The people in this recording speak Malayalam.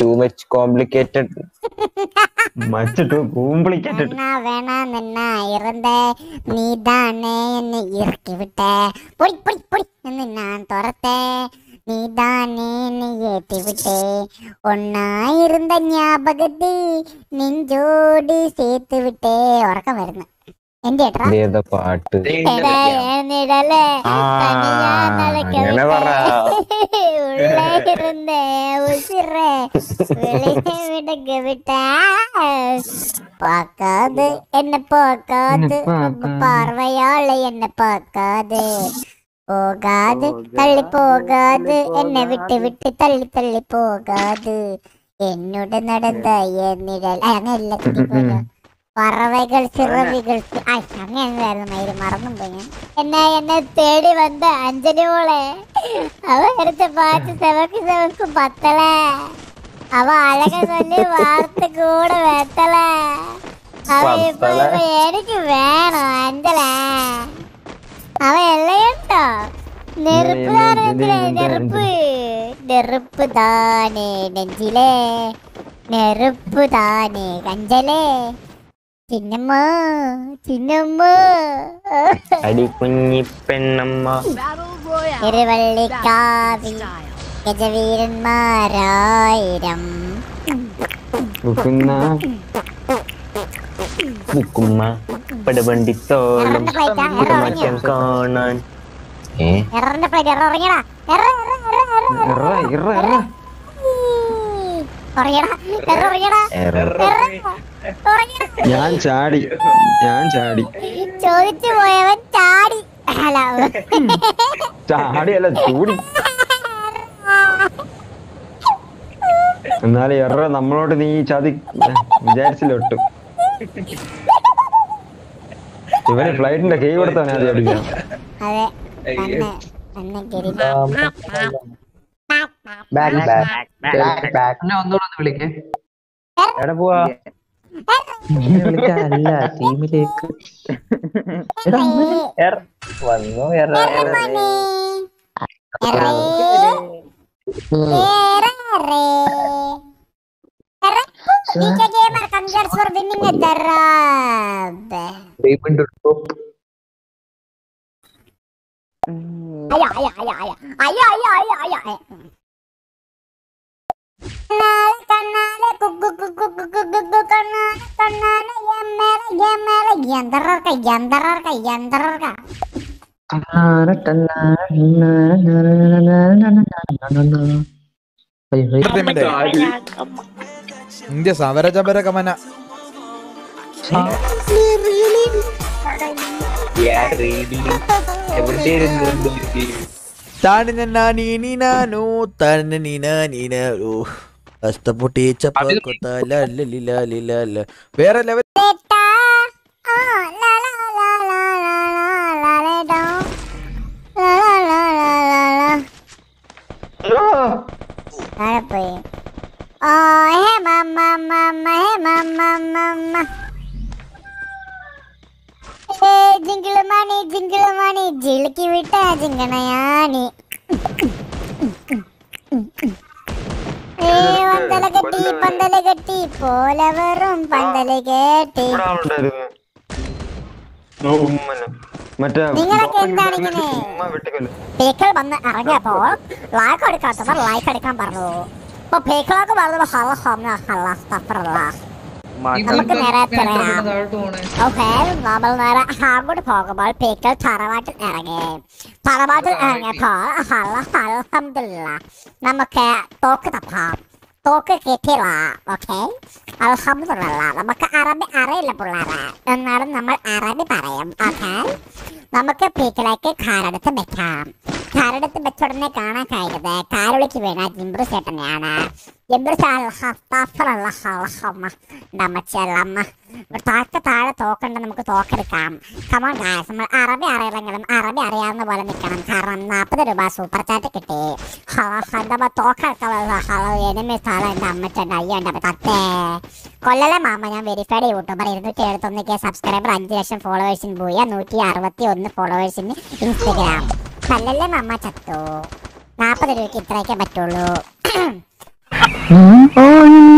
To much complicated much too complicated என்ன வேணா நின்னா இருந்த நீதானே என்னை இறக்கி விட்ட பொடி பொடி பொடி என்று நான் துரத்தேன் நீதானே என்னை ஏற்றி விட்டே ஒன்னா இருந்த ஞாபகத்தை நெஞ்சோடு சேர்த்து விட்டേ ഉറക്കം വരുന്നു എന്റെ ഏട്ടാ ഏതാ പാട്ട് എടാ, എഴുന്നേടല്ലേ? ആ, തനിയാ നടக்க അങ്ങനെ പറ. വിട്ടേ. உள்ளே இருந்த உசிரை வெளியே விடுங்க விட்டா பார்க்காது என்ன பார்க்காது பார்க்காது. பார்வையால என்ன பார்க்காது போகாது தள்ளி போகாது என்னை விட்டு விட்டு தள்ளி தள்ளி போகாது എന്നോട് നടന്ന എന്നിടൽ അങ്ങനെയല്ല തെറ്റിപ്പോയല്ലോ പറവകൾ ചിറവികൾ അങ്ങനെയായിരുന്നു മയില് മറന്നും പോയി ഞാൻ എന്നെ എന്നെ തേടി വന്ന അഞ്ജലി മോളെ അവ എടുത്ത് പാച്ച് സെവക്ക് സെവക്ക് പത്തല അവ അഴക ചൊല്ലി വാർത്ത കൂടെ വെത്തല അവ ഇപ്പൊ ഇപ്പൊ എനിക്ക് വേണം അഞ്ജല അവ എല്ലയുണ്ടോ നെരുപ്പ് താനത്തിലെ നെരുപ്പ് നെരുപ്പ് താനേ നെഞ്ചിലേ നെരുപ്പ് താനേ കഞ്ചലേ ചിന്നമ്മ ചിന്നമ്മ അടി കുഞ്ഞി പെണ്ണമ്മ തിരുവള്ളിക്കാവിൽ ഗജവീരന്മാരായിരം ഉക്കുന്ന മുക്കുമ്മ പടവണ്ടിത്തോളം എററിന്റെ ഫ്ലൈറ്റാ എറ മറ്റം കാണാൻ ഏ എററിന്റെ ഫ്ലൈറ്റ് എറ ഇറങ്ങിയടാ എറ എറ എറ എറ ഇറ ഇറ ഇറ ഉറങ്ങിയടാ എറ ഉറങ്ങിയടാ എറർ എറ ഉറങ്ങിയടാ ഞാൻ ചാടി ഞാൻ ചാടി ചോദിച്ചു പോയവൻ ചാടി അല്ല ചാടിയല്ല ചൂടി എന്നാലും എറ നമ്മളോട് നീ ചതി വിചാരിച്ചില്ല ഒട്ടും ഇവന് ഫ്ലൈറ്റിന്റെ കൈ കൊടുത്തവനെ ആദ്യം അടിക്കാം അതെ തന്നെ തന്നെ ഗരി ബാക്ക് ബാക്ക് ബാക്ക് എന്നെ ഒന്നുകൂടെ ഒന്ന് വിളിക്കേ എവിടെ പോവാ എന്നെ വിളിക്കാനല്ല ടീമിലേക്ക് എറ വന്നു എറ എറ മോനെ എറേ എറേ എറേ DJ Gamer, congrats for winning a Darab. അയ്യോ അയ്യോ അയ്യോ അയ്യോ അയ്യോ അയ്യോ അയ്യോ അയ്യോ കണ്ണാലെ കണ്ണാലെ കുക്കു കുക്കു കുക്കു കുക്കു കണ്ണാലെ കണ്ണാലെ യമേല യമേല യന്ത്രർക്ക യന്ത്രർക്ക യന്ത്രർക്ക ഇന്ത്യ സമരചമര കമന താനിനു താനിനു കഷ്ടപ്പൊട്ടിച്ച വേറെ ലെവൽ ബേട്ടാ ആ ലാ ലാ ലാ ലാ ലാ ലാ ലാ ലേ ഡോ ലാ ലാ ലാ ലാ ലാ ലാ താഴെ പോയി ഓ ഹേ മമ്മ മമ്മ ഹേ മമ്മ മമ്മ ഏ ജിങ്കിള് മണി ജിങ്കിള് മണി ജിളുക്കി വിട്ട ജിങ്കണയാണി ഏ പന്തല കെട്ടി പന്തല കെട്ടി പോലെ വെറും പന്തല കേട്ടി ഇവിടെ ആളുണ്ടായിരുന്നു ഉമ്മന്. മറ്റേ നിങ്ങളൊക്കെ എന്താണ് ഇങ്ങനെ? ഉമ്മ വെട്ടിക്കൊല്ലും. പേക്കൾ വന്ന് ഇറങ്ങിയപ്പോൾ ലൈക്ക് എടുക്കാത്തവർ ലൈക്ക് എടുക്കാൻ പറഞ്ഞു അപ്പൊ പേക്കളൊക്കെ പറഞ്ഞത് ഹല ഹോമ ഹല സ്തഫറല്ല നമുക്ക് നേരെ തിരയാം ഓക്കെ നമ്മൾ നേരെ അങ്ങോട്ട് പോകുമ്പോൾ പേക്കൾ തറവാട്ടിൽ ഇറങ്ങി തറവാട്ടിൽ ഇറങ്ങിയപ്പോൾ ഹല അൽഹംദുലില്ല നമുക്ക് തോക്ക് തപ്പാം തോക്ക് കിട്ടിയില്ല ഓക്കെ അൽഹംദുലില്ല നമുക്ക് അറബി അറിയില്ല പിള്ളേരെ എന്നാലും നമ്മൾ അറബി പറയും ഓക്കെ നമുക്ക് പീക്കിലേക്ക് കാറെടുത്ത് വെക്കാം കാറെടുത്ത് വെച്ചുടനെ കാണാൻ കഴിയുന്നത് കാരുളിക്ക് വീണ ജിംബ്രു ചേട്ടനെയാണ് ജിംബ്രു നമ്മച്ചല്ലമ്മ താഴെ താഴെ തോക്കുണ്ട് നമുക്ക് തോക്കെടുക്കാം കമോൺ ഗായസ് നമ്മൾ അറബി അറിയില്ലെങ്കിലും അറബി അറിയാവുന്ന പോലെ നിൽക്കണം കാരണം നാൽപ്പത് രൂപ സൂപ്പർ ചാറ്റ് കിട്ടി എന്താ തോക്കെടുക്കാനുള്ള ഹലോ എനിമി സ്ഥലം എൻ്റെ അമ്മച്ചൻ്റെ അയ്യോ എൻ്റെ തത്തേ കൊല്ലലെ മാമ ഞാൻ വെരിഫൈഡ് യൂട്യൂബർ ഇരുന്നൂറ്റി എഴുപത്തൊന്ന് കെ സബ്സ്ക്രൈബർ അഞ്ച് ലക്ഷം ഫോളോവേഴ്സിന് പോയ നൂറ്റി അറുപത്തി ഒന്ന് ഫോളോവേഴ്സിന് ഇൻസ്റ്റഗ്രാം കൊല്ലലെ മാമ ചത്തു നാൽപ്പത് രൂപയ്ക്ക് ഇത്രയൊക്കെ പറ്റുള്ളൂ ആ, ആ,